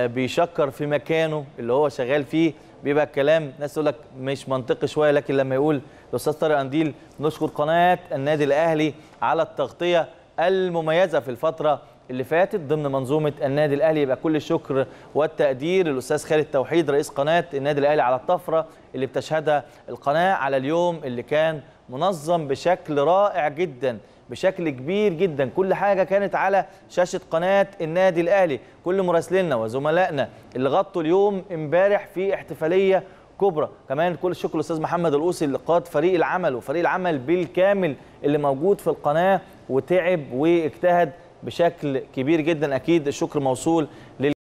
آه، بيشكر في مكانه اللي هو شغال فيه بيبقى الكلام ناس تقول لك مش منطقي شويه لكن لما يقول الاستاذ طارق قنديل نشكر قناه النادي الاهلي على التغطيه المميزه في الفتره اللي فاتت ضمن منظومه النادي الاهلي يبقى كل الشكر والتقدير للاستاذ خالد توحيد رئيس قناه النادي الاهلي على الطفره اللي بتشهدها القناه على اليوم اللي كان منظم بشكل رائع جدا بشكل كبير جدا كل حاجه كانت على شاشه قناه النادي الاهلي كل مراسلينا وزملائنا اللي غطوا اليوم امبارح في احتفاليه كبرى كمان كل الشكر للاستاذ محمد القوسي اللي قاد فريق العمل وفريق العمل بالكامل اللي موجود في القناه وتعب واجتهد بشكل كبير جدا اكيد الشكر موصول لل